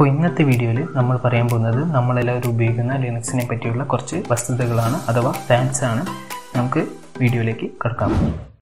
അപ്പോൾ ഇന്നത്തെ വീഡിയോയിൽ നമ്മൾ പറയാൻ പോകുന്നത് നമ്മളെല്ലാവരും ഉപയോഗിക്കുന്ന ലിനക്സിനെ പറ്റിയുള്ള കുറച്ച് വസ്തുതകളാണ് അഥവാ ഫാക്ട്സ് ആണ് നമുക്ക് വീഡിയോയിലേക്ക് കിടക്കാം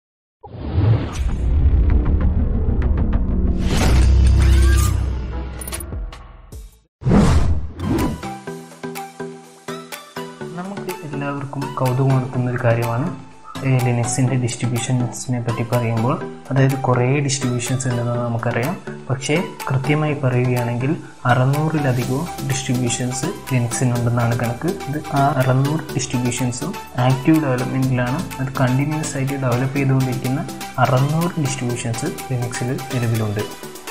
നമുക്ക് എല്ലാവർക്കും കൗതുകം ഉണർത്തുന്ന ഒരു കാര്യമാണ് ലിനക്സിൻ്റെ ഡിസ്ട്രിബ്യൂഷൻസിനെ പറ്റി പറയുമ്പോൾ അതായത് കുറേ ഡിസ്ട്രിബ്യൂഷൻസ് ഉണ്ടെന്ന് നമുക്കറിയാം പക്ഷേ കൃത്യമായി പറയുകയാണെങ്കിൽ അറുന്നൂറിലധികവും ഡിസ്ട്രിബ്യൂഷൻസ് ലിനക്സിനുണ്ടെന്നാണ് കണക്ക് ഇത് ആ അറുന്നൂറ് ഡിസ്ട്രിബ്യൂഷൻസും ആക്റ്റീവ് ഡെവലപ്മെൻറ്റിലാണ് അത് കണ്ടിന്യൂസ് ആയിട്ട് ഡെവലപ്പ് ചെയ്തുകൊണ്ടിരിക്കുന്ന അറുന്നൂറ് ഡിസ്ട്രിബ്യൂഷൻസ് ലിനക്സിൽ നിലവിലുണ്ട്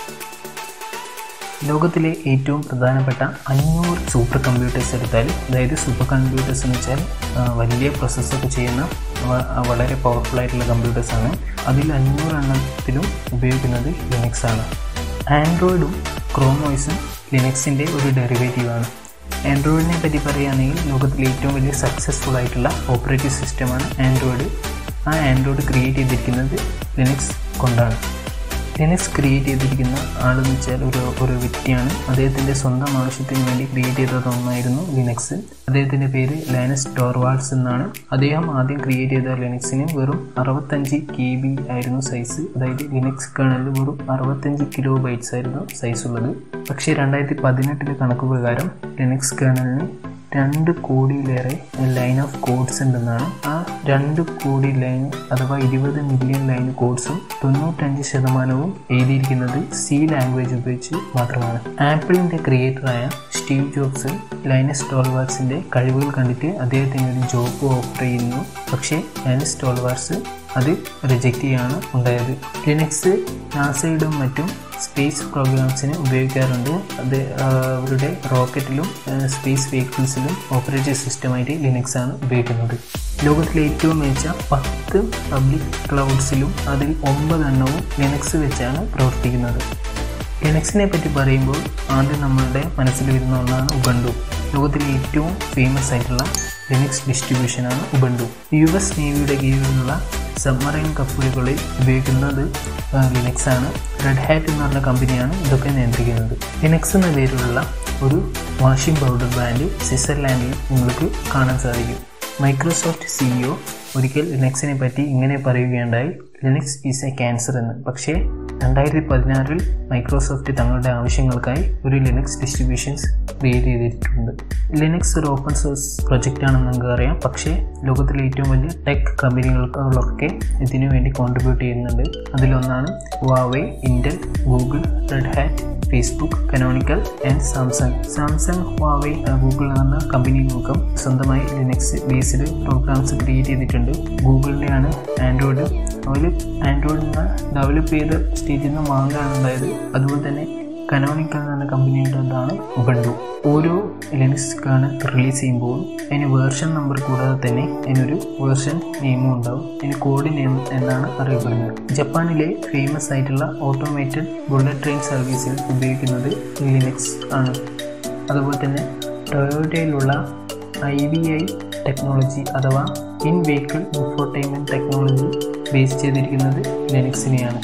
ലോകത്തിലെ ഏറ്റവും പ്രധാനപ്പെട്ട അഞ്ഞൂറ് സൂപ്പർ കമ്പ്യൂട്ടേഴ്സ് എടുത്താൽ അതായത് സൂപ്പർ കമ്പ്യൂട്ടേഴ്സ് എന്ന് വെച്ചാൽ വലിയ പ്രോസസ്സൊക്കെ ചെയ്യുന്ന വളരെ പവർഫുൾ ആയിട്ടുള്ള കമ്പ്യൂട്ടേഴ്സാണ് അതിൽ അഞ്ഞൂറ് എണ്ണത്തിലും ഉപയോഗിക്കുന്നത് ലിനക്സ് ആണ് ആൻഡ്രോയിഡും ക്രോമോയ്സും ലിനക്സിൻ്റെ ഒരു ഡെറിവേറ്റീവാണ് ആൻഡ്രോയിഡിനെ പറ്റി പറയുകയാണെങ്കിൽ ലോകത്തിലെ ഏറ്റവും വലിയ സക്സസ്ഫുൾ ആയിട്ടുള്ള ഓപ്പറേറ്റിംഗ് സിസ്റ്റമാണ് ആൻഡ്രോയിഡ് ആ ആൻഡ്രോയിഡ് ക്രിയേറ്റ് ചെയ്തിരിക്കുന്നത് ലിനക്സ് കൊണ്ടാണ് ലിനക്സ് ക്രിയേറ്റ് ചെയ്തിരിക്കുന്ന ആളെന്ന് വെച്ചാൽ ഒരു ഒരു വ്യക്തിയാണ് അദ്ദേഹത്തിൻ്റെ സ്വന്തം ആവശ്യത്തിന് വേണ്ടി ക്രിയേറ്റ് ചെയ്തതൊന്നായിരുന്നു ലിനക്സ് അദ്ദേഹത്തിൻ്റെ പേര് ലാനസ് ടോർവാൾസ് എന്നാണ് അദ്ദേഹം ആദ്യം ക്രിയേറ്റ് ചെയ്ത ലിനക്സിന് വെറും അറുപത്തഞ്ച് കെ ബി ആയിരുന്നു സൈസ് അതായത് ലിനക്സ് കേണലിൽ വെറും അറുപത്തഞ്ച് കിലോ ബൈറ്റ്സ് ആയിരുന്നു സൈസ് ഉള്ളത് പക്ഷേ രണ്ടായിരത്തി പതിനെട്ടിലെ കണക്ക് പ്രകാരം ലിനക്സ് കേണലിന് രണ്ട് കോടിയിലേറെ ലൈൻ ഓഫ് കോഡ്സ് ഉണ്ടെന്നാണ് ആ രണ്ട് കോടി ലൈൻ അഥവാ ഇരുപത് മില്യൺ ലൈൻ കോഡ്സും തൊണ്ണൂറ്റഞ്ച് ശതമാനവും എഴുതിയിരിക്കുന്നത് സി ലാംഗ്വേജ് ഉപയോഗിച്ച് മാത്രമാണ് ആപ്പിളിൻ്റെ ക്രിയേറ്ററായ സ്റ്റീവ് ജോബ്സ് ലൈനസ് ടോൾവാർസിൻ്റെ കഴിവുകൾ കണ്ടിട്ട് അദ്ദേഹത്തിന് ഒരു ജോബ് ഓഫർ ചെയ്യുന്നു പക്ഷേ ലൈനസ് ടോൾവാർസ് അത് റിജക്റ്റ് ചെയ്യാണ് ഉണ്ടായത് ലിനക്സ് നാസയിലും മറ്റും സ്പേസ് പ്രോഗ്രാംസിന് ഉപയോഗിക്കാറുണ്ട് അത് അവരുടെ റോക്കറ്റിലും സ്പേസ് വെഹിക്കിൾസിലും ഓപ്പറേറ്റിംഗ് സിസ്റ്റമായിട്ട് ലിനക്സ് ആണ് ഉപയോഗിക്കുന്നത് ലോകത്തിലെ ഏറ്റവും മികച്ച പത്ത് പബ്ലിക് ക്ലൗഡ്സിലും അതിൽ ഒമ്പതെണ്ണവും ലിനക്സ് വെച്ചാണ് പ്രവർത്തിക്കുന്നത് ലിനക്സിനെ പറ്റി പറയുമ്പോൾ ആദ്യം നമ്മളുടെ മനസ്സിൽ വരുന്ന ഒന്നാണ് ഉബണ്ടു ലോകത്തിലെ ഏറ്റവും ഫേമസ് ആയിട്ടുള്ള ലിനക്സ് ഡിസ്ട്രിബ്യൂഷനാണ് ഉബണ്ടു യു എസ് നേവിയുടെ കീഴിലുള്ള സബ്മറൈൻ കപ്പലുകളിൽ ഉപയോഗിക്കുന്നത് ലിനക്സ് ആണ് റെഡ് ഹാറ്റ് എന്ന് പറഞ്ഞ കമ്പനിയാണ് ഇതൊക്കെ നിയന്ത്രിക്കുന്നത് ലിനക്സ് എന്ന പേരിലുള്ള ഒരു വാഷിംഗ് പൗഡർ ബ്രാൻഡ് സ്വിറ്റ്സർലാൻഡിൽ നിങ്ങൾക്ക് കാണാൻ സാധിക്കും മൈക്രോസോഫ്റ്റ് സിഇഒ ഒരിക്കൽ ലിനക്സിനെ പറ്റി ഇങ്ങനെ പറയുകയുണ്ടായി ലിനക്സ് ഈസ് എ ക്യാൻസർ എന്ന് പക്ഷേ രണ്ടായിരത്തി പതിനാറിൽ മൈക്രോസോഫ്റ്റ് തങ്ങളുടെ ആവശ്യങ്ങൾക്കായി ഒരു ലിനക്സ് ഡിസ്ട്രിബ്യൂഷൻസ് ക്രിയേറ്റ് ചെയ്തിട്ടുണ്ട് ലിനക്സ് ഒരു ഓപ്പൺ സോഴ്സ് പ്രൊജക്റ്റ് ആണെന്ന് നമുക്ക് അറിയാം പക്ഷേ ലോകത്തിലെ ഏറ്റവും വലിയ ടെക് കമ്പനികൾക്കൊക്കെ ഇതിനു വേണ്ടി കോൺട്രിബ്യൂട്ട് ചെയ്യുന്നുണ്ട് അതിലൊന്നാണ് Huawei Intel Google Red Hat Facebook Canonical and Samsung Samsung Huawei Google എന്ന കമ്പനികൾക്കും സ്വന്തമായി ലിനക്സ് ബേസ്ഡ് പ്രോഗ്രാംസ് ക്രിയേറ്റ് ചെയ്തിട്ടുണ്ട് ഗൂഗിളിൻ്റെയാണ് ആൻഡ്രോയിഡ് അവർ ആൻഡ്രോയിഡിന് ഡെവലപ്പ് ചെയ്ത സ്റ്റേജിൽ നിന്ന് വാങ്ങാണ് ഉണ്ടായത് അതുപോലെ തന്നെ കനോണിക്കൽ എന്ന കമ്പനിയുടേതാണ് ഉബണ്ടു ഓരോ ലിനക്സ് കേണൽ റിലീസ് ചെയ്യുമ്പോൾ അതിന് വേർഷൻ നമ്പർ കൂടാതെ തന്നെ അതിനൊരു വേർഷൻ നെയിമും ഉണ്ടാവും അതിന് കോഡ് നെയിം എന്നാണ് അറിയപ്പെടുന്നത് ജപ്പാനിലെ ഫേമസ് ആയിട്ടുള്ള ഓട്ടോമേറ്റഡ് ബുള്ളറ്റ് ട്രെയിൻ സർവീസിൽ ഉപയോഗിക്കുന്നത് ലിനക്സ് ആണ് അതുപോലെ തന്നെ ടൊയോട്ടയിലുള്ള ഐ വി ഐ ടെക്നോളജി അഥവാ in vehicle infotainment technology base ചെയ്തിരിക്കുന്നത് ലിനക്സിനെയാണ്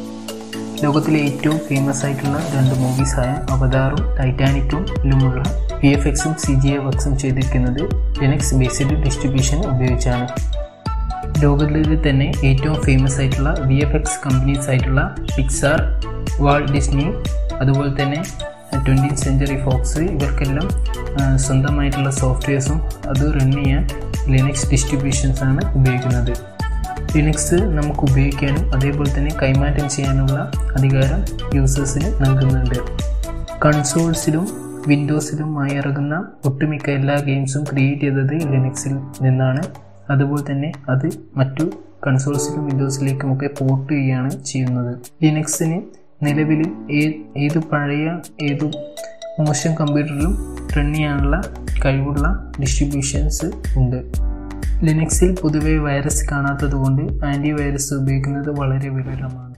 ലോകത്തിലെ ഏറ്റവും ഫേമസ് ആയിട്ടുള്ള രണ്ട് മൂവീസായ അവതാറും ടൈറ്റാനിക്കുമിലുമുള്ള വി എഫ് എക്സും സി ജി എഫ് എക്സും ചെയ്തിരിക്കുന്നത് ലിനക്സ് ബേസ്ഡ് ഡിസ്ട്രിബ്യൂഷൻ ഉപയോഗിച്ചാണ് ലോകത്തിലെ തന്നെ ഏറ്റവും ഫേമസ് ആയിട്ടുള്ള വി എഫ് എക്സ് കമ്പനീസ് ആയിട്ടുള്ള പിക്സാർ വാൾ ഡിസ്നി അതുപോലെ തന്നെ ട്വൻറ്റീൻ സെഞ്ചുറി ഫോക്സ് ഇവർക്കെല്ലാം സ്വന്തമായിട്ടുള്ള സോഫ്റ്റ്വെയർസും അത് റൺ ചെയ്യാൻ ലിനക്സ് ഡിസ്ട്രിബ്യൂഷൻസ് ആണ് ഉപയോഗിക്കുന്നത് ലിനക്സ് നമുക്ക് ഉപയോഗിക്കാനും അതേപോലെ തന്നെ കൈമാറ്റം ചെയ്യാനുള്ള അധികാരം യൂസേഴ്സിന് നൽകുന്നുണ്ട് കൺസോൾസിലും വിൻഡോസിലുമായി ഇറങ്ങുന്ന ഒട്ടുമിക്ക എല്ലാ ഗെയിംസും ക്രിയേറ്റ് ചെയ്തത് ലിനക്സിൽ നിന്നാണ് അതുപോലെ തന്നെ അത് മറ്റു കൺസോൾസിലും വിൻഡോസിലേക്കുമൊക്കെ പോർട്ട് ചെയ്യുകയാണ് ചെയ്യുന്നത് ലിനക്സിന് നിലവിൽ ഏത് പഴയ ഏതു മോശം കമ്പ്യൂട്ടറിലും റൺ ചെയ്യാനുള്ള കഴിവുള്ള ഡിസ്ട്രിബ്യൂഷൻസ് ഉണ്ട് ലിനക്സിൽ പൊതുവെ വൈറസ് കാണാത്തതുകൊണ്ട് ആൻറ്റി വൈറസ് ഉപയോഗിക്കുന്നത് വളരെ വിരളമാണ്